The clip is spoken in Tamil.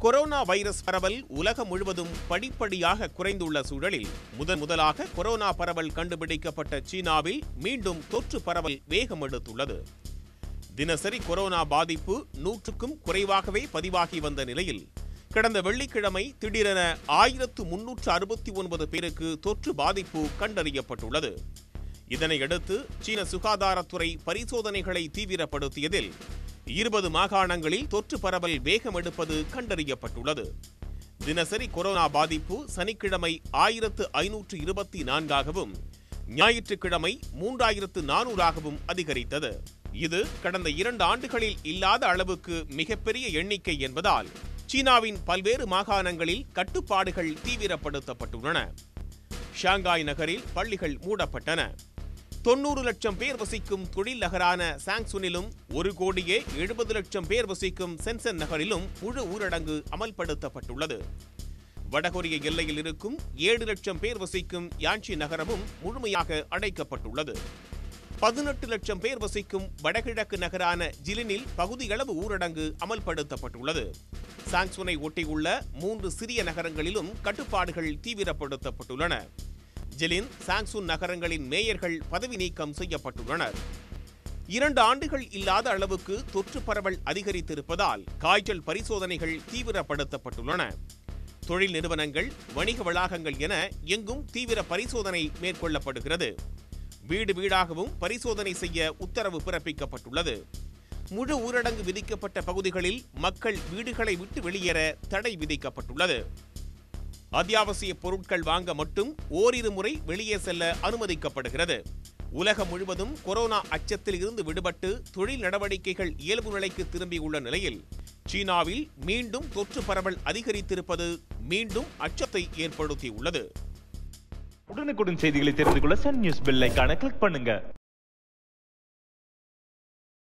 கொரோனா வைரஸ் பரவல் உலகம் முழுவதும் படிப்படியாக குறைந்துள்ள சூழலில் முதன் முதலாக கொரோனா பரவல் கண்டுபிடிக்கப்பட்ட சீனாவில் மீண்டும் தொற்று பரவல் வேகம் எடுத்துள்ளது தினசரி கொரோனா பாதிப்பு நூற்றுக்கும் குறைவாகவே பதிவாகி வந்த நிலையில் கடந்த வெள்ளிக்கிழமை திடீரென ஆயிரத்து முன்னூற்று அறுபத்தி ஒன்பது பேருக்கு தொற்று பாதிப்பு கண்டறியப்பட்டுள்ளது இதனையடுத்து சீன சுகாதாரத்துறை பரிசோதனைகளை தீவிரப்படுத்தியதில் இருபது மாகாணங்களில் தொற்று பரவல் வேகம் எடுப்பது கண்டறியப்பட்டுள்ளது தினசரி கொரோனா பாதிப்பு சனிக்கிழமை ஆயிரத்து ஐநூற்று இருபத்தி நான்காகவும் ஞாயிற்றுக்கிழமை மூன்றாயிரத்து நானூறாகவும் அதிகரித்தது இது கடந்த இரண்டு ஆண்டுகளில் இல்லாத அளவுக்கு மிகப்பெரிய எண்ணிக்கை என்பதால் சீனாவின் பல்வேறு மாகாணங்களில் கட்டுப்பாடுகள் தீவிரப்படுத்தப்பட்டுள்ளன ஷாங்காய் நகரில் பள்ளிகள் மூடப்பட்டன தொண்ணூறு லட்சம் பேர் வசிக்கும் தொழில் நகரான சாங்சுனிலும் ஒரு கோடியே எழுபது லட்சம் பேர் வசிக்கும் சென்சன் நகரிலும் முழு ஊரடங்கு அமல்படுத்தப்பட்டுள்ளது வடகொரிய எல்லையில் இருக்கும் ஏழு லட்சம் பேர் வசிக்கும் யான்சி நகரமும் முழுமையாக அடைக்கப்பட்டுள்ளது பதினெட்டு லட்சம் பேர் வசிக்கும் வடகிழக்கு நகரான ஜிலினில் பகுதியளவு ஊரடங்கு அமல்படுத்தப்பட்டுள்ளது சாங்சுனை ஒட்டியுள்ள மூன்று சிறிய நகரங்களிலும் கட்டுப்பாடுகள் தீவிரப்படுத்தப்பட்டுள்ளன ஜிலின் சாங்சுன் நகரங்களின் மேயர்கள் பதவி நீக்கம் செய்யப்பட்டுள்ளனர் இரண்டு ஆண்டுகள் இல்லாத அளவுக்கு தொற்று பரவல் அதிகரித்திருப்பதால் காய்ச்சல் பரிசோதனைகள் தீவிரப்படுத்தப்பட்டுள்ளன தொழில் நிறுவனங்கள் வணிக வளாகங்கள் என எங்கும் தீவிர பரிசோதனை மேற்கொள்ளப்படுகிறது வீடு வீடாகவும் பரிசோதனை செய்ய உத்தரவு பிறப்பிக்கப்பட்டுள்ளது முழு ஊரடங்கு விதிக்கப்பட்ட பகுதிகளில் மக்கள் வீடுகளை விட்டு வெளியேற தடை விதிக்கப்பட்டுள்ளது அத்தியாவசிய பொருட்கள் வாங்க மட்டும் ஓரிரு முறை வெளியே செல்ல அனுமதிக்கப்படுகிறது உலகம் முழுவதும் கொரோனா அச்சத்தில் இருந்து விடுபட்டு தொழில் நடவடிக்கைகள் இயல்பு நிலைக்கு திரும்பியுள்ள நிலையில் சீனாவில் மீண்டும் தொற்று பரவல் அதிகரித்திருப்பது மீண்டும் அச்சத்தை ஏற்படுத்தியுள்ளது உடனுக்குடன் செய்திகளை தெரிந்து கொள்ள சன் நியூஸ் பெல் ஐகானை கிளிக் பண்ணுங்க